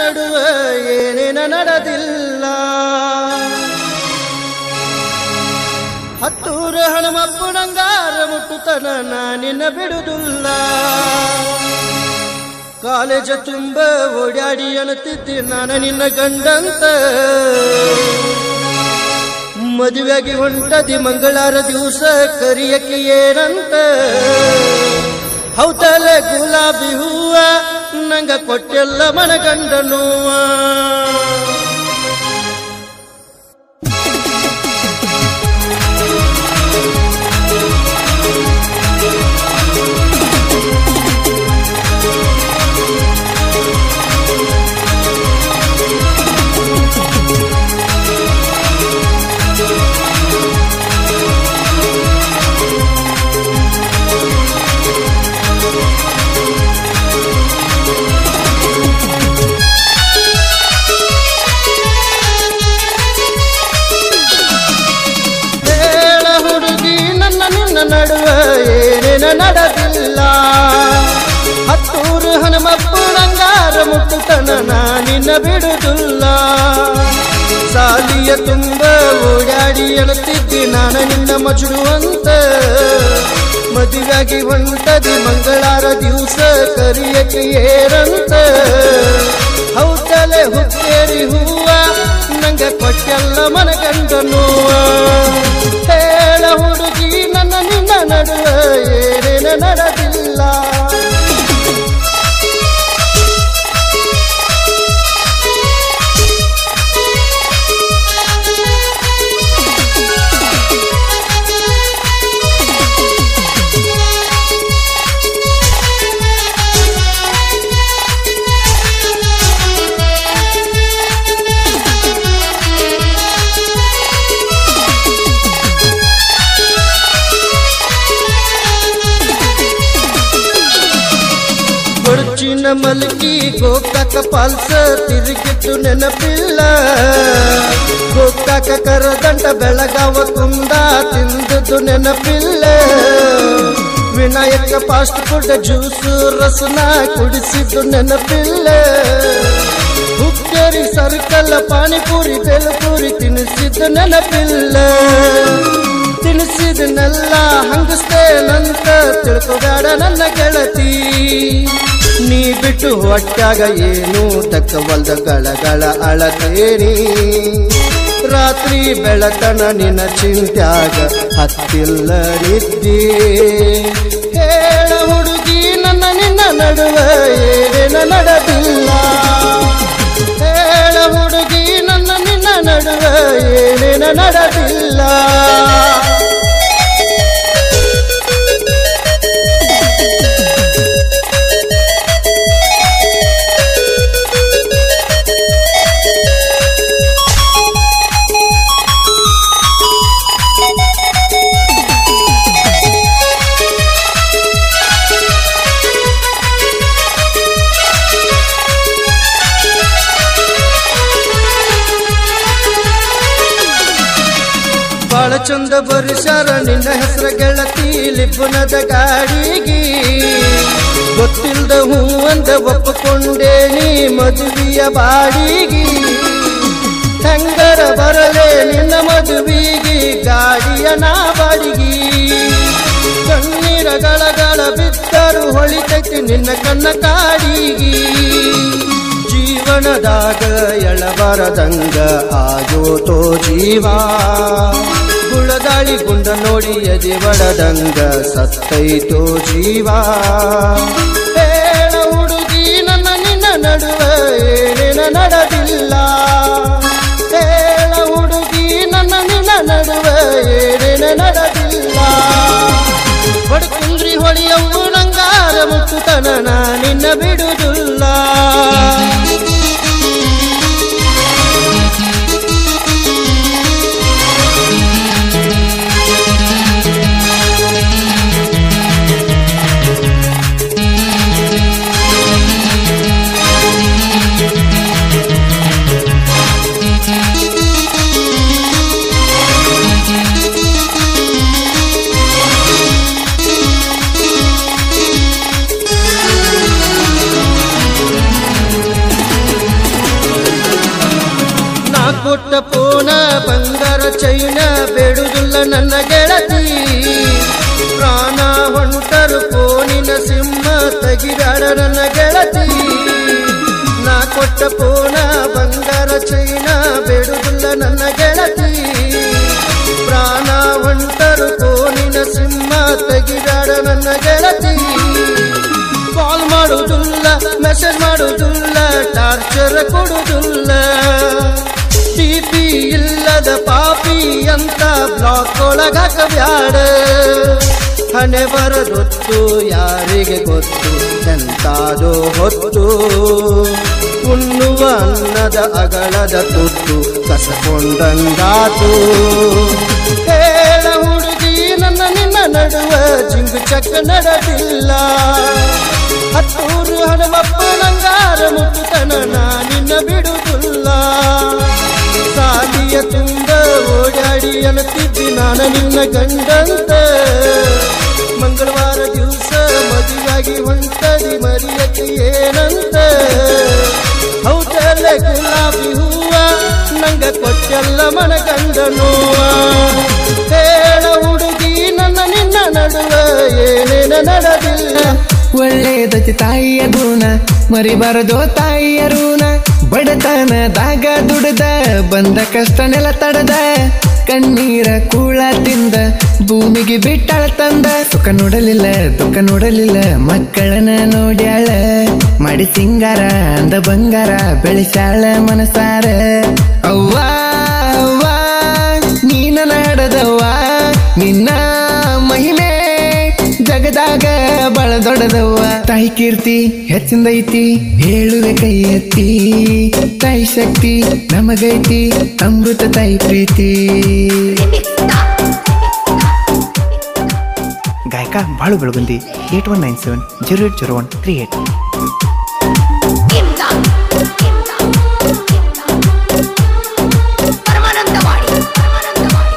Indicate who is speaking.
Speaker 1: ನಡುವ ಏನೇನ ನಡೆದಿಲ್ಲ ಹತ್ತೂರ ಹನುಮಪ್ಪನಂಗಾರ ಮುಟ್ಟುತನ ನಾನಿನ್ನ ಬಿಡುದಿಲ್ಲ ಕಾಲೇಜ ತುಂಬ ಓಡಾಡಿ ಅಣತಿದ್ದೆ ನಾನು ನಿನ್ನ ಗಂಡಂತ ಮದುವೆಗೆ ಹೊಂಟದಿ ಮಂಗಳಾರ ದಿವಸ ಕರಿಯಕ್ಕೆ ಏನಂತ ಹೌದಲ್ಲ ಗುಲಾಬಿ ಹೂವ ನಂಗ ಕೊಟ್ಟೆಲ್ಲ ಮನಗಂಡನು ಹೇಳ ಹುಡುಗಿ ನನ್ನ ನಿನ್ನ ನಡುವೆ ಏನೇನ ನಡೆದಿಲ್ಲ ಹತ್ತೂರು ಹನುಮಪ್ಪನಂಗಾರ ಮುಟ್ಟುತನ ನಾನಿನ್ನ ಬಿಡುದಿಲ್ಲ ಸಾಲಿಯ ತುಂಬ ಓಡಾಡಿ ಅಣತಿದ್ದಿ ನಾನು ನಿನ್ನ ಮಜುಡುವಂತ ಮದುವೆಗೆ ಹೊಂಟದಿ ಮಂಗಳಾರ ದಿವಸ ಕರಿಯಕ್ಕೆ ಏರಂತ ಹೌದಲೆ ಹುತ್ತೇರಿ ಹೂವ ನಂಗ ಕೊಟ್ಟೆಲ್ಲ ಮನಗಂಡನು ಹೇಳ ಹುಡುಗಿ ನನ್ನ ನಿನ್ನ ನಡುವೆ ಏನೇನ ನಡೆದಿಲ್ಲ ಕೊಡ್ಚಿನ ಮಲ್ಕಿ ಗೋಕಾಕ ಪಾಲ್ಸ ತಿರುಗಿಟ್ಟು ನೆನಪಿಲ್ಲ ಗೋಕಾಕ ಕರದಂಡ ಬೆಳಗಾವ ಕುಂದ ತಿಂದದ್ದು ನೆನಪಿಲ್ಲ ವಿನಾಯಕ ಫಾಸ್ಟ್ ಫುಡ್ ಜ್ಯೂಸು ರಸನ ಕುಡಿಸಿದ್ದು ನೆನಪಿಲ್ಲ ಹುಕ್ಕೇರಿ ಸರ್ಕಲ್ ಪಾನಿಪುರಿ ಬೆಲಪುರಿ ತಿನ್ನಿಸಿದ್ದು ನೆನಪಿಲ್ಲ ತಿನ್ನಿಸಿದನೆಲ್ಲ ಹಂಗಸ್ತೇನಂತ ತಿಳ್ಕೊಬೇಡ ನನ್ನ ಗೆಳತಿ ನೀ ಬಿಟ್ಟು ಹೊಟ್ಟಾಗ ಏನು ತಕ್ಕವಲ್ದ ಗಳಗಳ ಅಳತೇನಿ ರಾತ್ರಿ ಬೆಳಕನ ನಿನ್ನ ಚಿಂತ್ಯಾಗ ಹತ್ತಿಲ್ಲ ನಿದ್ದಿ ಹೇಳ ಹುಡುಗಿ ನನ್ನ ನಿನ್ನ ನಡುವೆ ಏನೇನ ನಡೆದಿಲ್ಲ ಹೇಳ ಹುಡುಗಿ ನನ್ನ ನಿನ್ನ ನಡುವೆ ಏನೇನ ನಡೆದಿಲ್ಲ ಬಾಳ ಚಂದ ಬರಿಸಾರ ನಿನ್ನ ಹೆಸರ ಗೆಳತಿ ಲಿಬ್ಬುನದ ಗಾಡಿಗಿ ಗೊತ್ತಿಲ್ದ ಹೂ ಅಂದ ಒಪ್ಪಿಕೊಂಡೇ ನೀ ಮದುವೆಯ ಬಾಡಿಗಿ ಹೆಂಗರ ಬರಲೇ ನಿನ್ನ ಮದುವಿಗಿ ಗಾಡಿಯ ನಾ ಬಾಡಿಗಿ ಕಣ್ಣೀರ ಗಳಗಳ ಬಿದ್ದರು ಹೊಳಿತೈತಿ ನಿನ್ನ ಕಣ್ಣ ಕಾಡಿಗಿ ಜೀವನದಾಗ ಎಳಬರದಂಗ ಆಗೋತೋ ಜೀವ ಗುಳದಾಳಿ ಗುಂಡ ನೋಡಿ ಎದೆ ಬಡದಂಗ ಸತ್ತೈತೋ ಜೀವ ಹೇಳ ಹುಡುಗಿ ನನ್ನ ನಿನ್ನ ನಡುವೆ ಏನೇನ ನಡೆದಿಲ್ಲ ಹೇಳ ಹುಡುಗಿ ನನ್ನ ನಿನ್ನ ನಡುವೆ ಏನೇನ ನಡೆದಿಲ್ಲ ಬಡ್ಕುಂದ್ರಿ ಹೊಳಿಯವು ನಂಗಾರ ಮುಟ್ಟುತನ ನಾ ನಿನ್ನ ಬಿಡುದಿಲ್ಲ ಚೈನ ಬೇಡುದಿಲ್ಲ ನನ್ನ ಗೆಳತಿ ಪ್ರಾಣ ಹೊಂಟರು ಫೋನಿನ ಸಿಂಹ ತೆಗಿದಾಡ ನನ್ನ ಗೆಳತಿ ನಾ ಕೊಟ್ಟ ಪೋನ ಬಂಗಾರ ಚೈನ ಬೇಡುದಿಲ್ಲ ನನ್ನ ಗೆಳತಿ ಪ್ರಾಣ ಹೊಂಟರು ಫೋನಿನ ಸಿಂಹ ತೆಗಿದಾಡ ನನ್ನ ಗೆಳತಿ ಕಾಲ್ ಮಾಡುವುದಿಲ್ಲ ಮೆಸೇಜ್ ಮಾಡುವುದಿಲ್ಲ ಟಾರ್ಚರ್ ಕೊಡುವುದಿಲ್ಲ ಟಿಪಿ ಇಲ್ಲದ ಪಾಪಿ ಅಂತ ಬ್ಲಾಕ್ ಒಳಗಾಕ ಬ್ಯಾಡ ಹಣೆ ಬರದೊತ್ತು ಯಾರಿಗೆ ಗೊತ್ತು ಎಂತಾದೋ ಹೊತ್ತು ಉಣ್ಣುವ ಅನ್ನದ ಅಗಳದ ತುತ್ತು ಕಸಕೊಂಡಂಗಾತು ಹೇಳ ಹುಡುಗಿ ನನ್ನ ನಿನ್ನ ನಡುವ ಜಿಂಗು ಚಕ್ಕ ನಡೆದಿಲ್ಲ ಹತ್ತೂರು ಹಣಮಪ್ಪ ನಂಗಾರ ಮುಟ್ಟುತನ ನಾ ನಿನ್ನ ಬಿಡುವುದಿಲ್ಲ ಸಾಲಿಯ ತುಂಬ ಓಡಾಡಿ ಅನ್ನುತ್ತಿದ್ದಿ ನಾನು ನಿನ್ನ ಗಂಡಂತ ಮಂಗಳವಾರ ದಿವಸ ಮದುವಾಗಿ ಹೊಂಟದಿ ಮರಿಯಕ್ಕೆ ಏನಂತ ಹೌದಲ್ಲ ಗುಲಾಬಿ ಹೂವ ನಂಗ ಕೊಟ್ಟೆಲ್ಲ ಮನಗಂಡ ನೋವ ಹೇಳ ಹುಡುಗಿ ನನ್ನ ನಿನ್ನ ನಡುವ ಏನೇನ ನಡೆದಿಲ್ಲ
Speaker 2: ಒಳ್ಳೇದತಿ ತಾಯಿಯ ಗುಣ ಮರಿಬಾರದು ತಾಯಿಯ ಋಣ ಬಡತನದಾಗ ದುಡ್ದ ಬಂದ ಕಷ್ಟ ನೆಲ ತಡದ ಕಣ್ಣೀರ ಕೂಳ ತಿಂದ ಭೂಮಿಗೆ ಬಿಟ್ಟಾಳ ತಂದ ಸುಖ ನೋಡಲಿಲ್ಲ ದುಃಖ ನೋಡಲಿಲ್ಲ ಮಕ್ಕಳನ್ನ ನೋಡ್ಯಾಳ ಮಾಡಿ ಸಿಂಗಾರ ಅಂದ ಬಂಗಾರ ಬೆಳೆಸಾಳ ಮನಸಾರ ಅವ್ವ ಅವ್ವ ನೀನ ನಾಡದವ್ವ ನಿನ್ನ ಮಹಿಮೆ ಜಗದಾಗ ಬಳ ದೊಡ್ಡದವ್ವ ತಾಯಿ ಕೀರ್ತಿ ಹೆಚ್ಚಿಂದೈತಿ ಹೇಳುವೆ ಕೈ ಎತ್ತಿ ತಾಯಿ ಶಕ್ತಿ ನಮಗೈತಿ ಅಮೃತ ತಾಯಿ ಪ್ರೀತಿ ಗಾಯಕ Balu Belagundi eight one nine seven zero eight zero one three eight